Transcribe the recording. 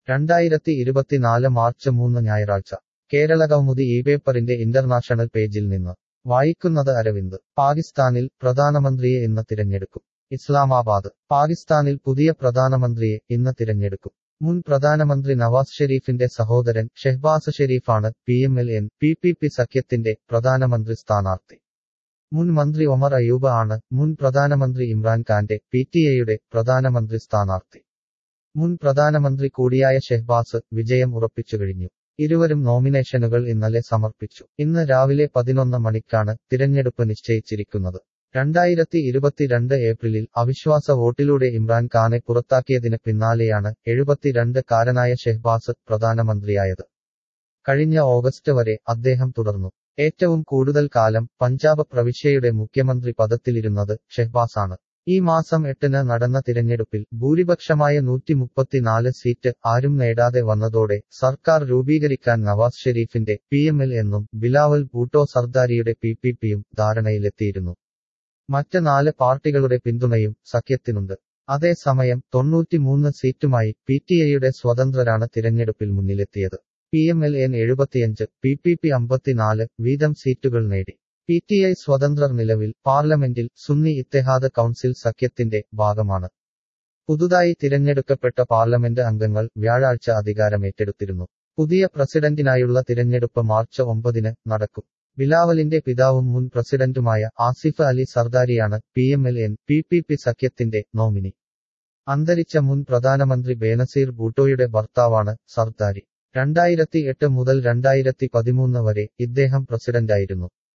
രണ്ടായിരത്തി ഇരുപത്തിനാല് മാർച്ച് മൂന്ന് ഞായറാഴ്ച കേരള കൗമുദി ഈ പേപ്പറിന്റെ ഇന്റർനാഷണൽ പേജിൽ നിന്ന് വായിക്കുന്നത് അരവിന്ദ് പാകിസ്ഥാനിൽ പ്രധാനമന്ത്രിയെ ഇന്ന് തിരഞ്ഞെടുക്കും ഇസ്ലാമാബാദ് പാകിസ്ഥാനിൽ പുതിയ പ്രധാനമന്ത്രിയെ ഇന്ന് തിരഞ്ഞെടുക്കും മുൻ പ്രധാനമന്ത്രി നവാസ് ഷെരീഫിന്റെ സഹോദരൻ ഷെഹ്ബാസ് ഷെരീഫാണ് P M L N P P P സഖ്യത്തിന്റെ പ്രധാനമന്ത്രി സ്ഥാനാർത്ഥി മുൻ മന്ത്രി ഒമർ അയൂബ് ആണ് മുൻ പ്രധാനമന്ത്രി ഇമ്രാൻഖാന്റെ പി ടി എയുടെ പ്രധാനമന്ത്രി സ്ഥാനാർത്ഥി മുൻ പ്രധാനമന്ത്രി കൂടിയായ ഷെഹ്ബാസ് വിജയം ഉറപ്പിച്ചുകഴിഞ്ഞു ഇരുവരും നോമിനേഷനുകൾ ഇന്നലെ സമർപ്പിച്ചു ഇന്ന് രാവിലെ പതിനൊന്ന് മണിക്കാണ് തിരഞ്ഞെടുപ്പ് നിശ്ചയിച്ചിരിക്കുന്നത് രണ്ടായിരത്തി ഇരുപത്തിരണ്ട് ഏപ്രിലിൽ അവിശ്വാസ വോട്ടിലൂടെ ഇമ്രാൻഖാനെ പുറത്താക്കിയതിന് പിന്നാലെയാണ് എഴുപത്തിരണ്ട് കാരനായ ഷെഹ്ബാസ് പ്രധാനമന്ത്രിയായത് കഴിഞ്ഞ ഓഗസ്റ്റ് വരെ അദ്ദേഹം തുടർന്നു ഏറ്റവും കൂടുതൽ കാലം പഞ്ചാബ് പ്രവിശ്യയുടെ മുഖ്യമന്ത്രി പദത്തിലിരുന്നത് ഷെഹ്ബാസാണ് ഈ മാസം എട്ടിന് നടന്ന തിരഞ്ഞെടുപ്പിൽ ഭൂരിപക്ഷമായ നൂറ്റി മുപ്പത്തിനാല് സീറ്റ് ആരും നേടാതെ വന്നതോടെ സർക്കാർ രൂപീകരിക്കാൻ നവാസ് ഷെരീഫിന്റെ പി എം എൽ എന്നും ബിലാവൽ ഭൂട്ടോ സർദാരിയുടെ പി പി പിയും ധാരണയിലെത്തിയിരുന്നു മറ്റ് നാല് പാർട്ടികളുടെ പിന്തുണയും സഖ്യത്തിനുണ്ട് അതേസമയം തൊണ്ണൂറ്റിമൂന്ന് സീറ്റുമായി പി ടി എയുടെ സ്വതന്ത്രരാണ് തിരഞ്ഞെടുപ്പിൽ മുന്നിലെത്തിയത് പി എം എൽ എൻ എഴുപത്തിയഞ്ച് പി പി പി അമ്പത്തിനാല് വീതം സീറ്റുകൾ നേടി പി ടി ഐ സ്വതന്ത്രർ നിലവിൽ പാർലമെന്റിൽ സുന്നി ഇത്തെഹാദ് കൗൺസിൽ സഖ്യത്തിന്റെ ഭാഗമാണ് പുതുതായി തിരഞ്ഞെടുക്കപ്പെട്ട പാർലമെന്റ് അംഗങ്ങൾ വ്യാഴാഴ്ച അധികാരമേറ്റെടുത്തിരുന്നു പുതിയ പ്രസിഡന്റിനായുള്ള തിരഞ്ഞെടുപ്പ് മാർച്ച് ഒമ്പതിന് നടക്കും ബിലാവലിന്റെ പിതാവും മുൻ പ്രസിഡന്റുമായ ആസിഫ് അലി സർദാരിയാണ് P M L N P P P സഖ്യത്തിന്റെ നോമിനി അന്തരിച്ച മുൻ പ്രധാനമന്ത്രി ബേനസീർ ഭൂട്ടോയുടെ ഭർത്താവാണ് സർദാരി രണ്ടായിരത്തി എട്ട് മുതൽ രണ്ടായിരത്തി പതിമൂന്ന് വരെ ഇദ്ദേഹം പ്രസിഡന്റായിരുന്നു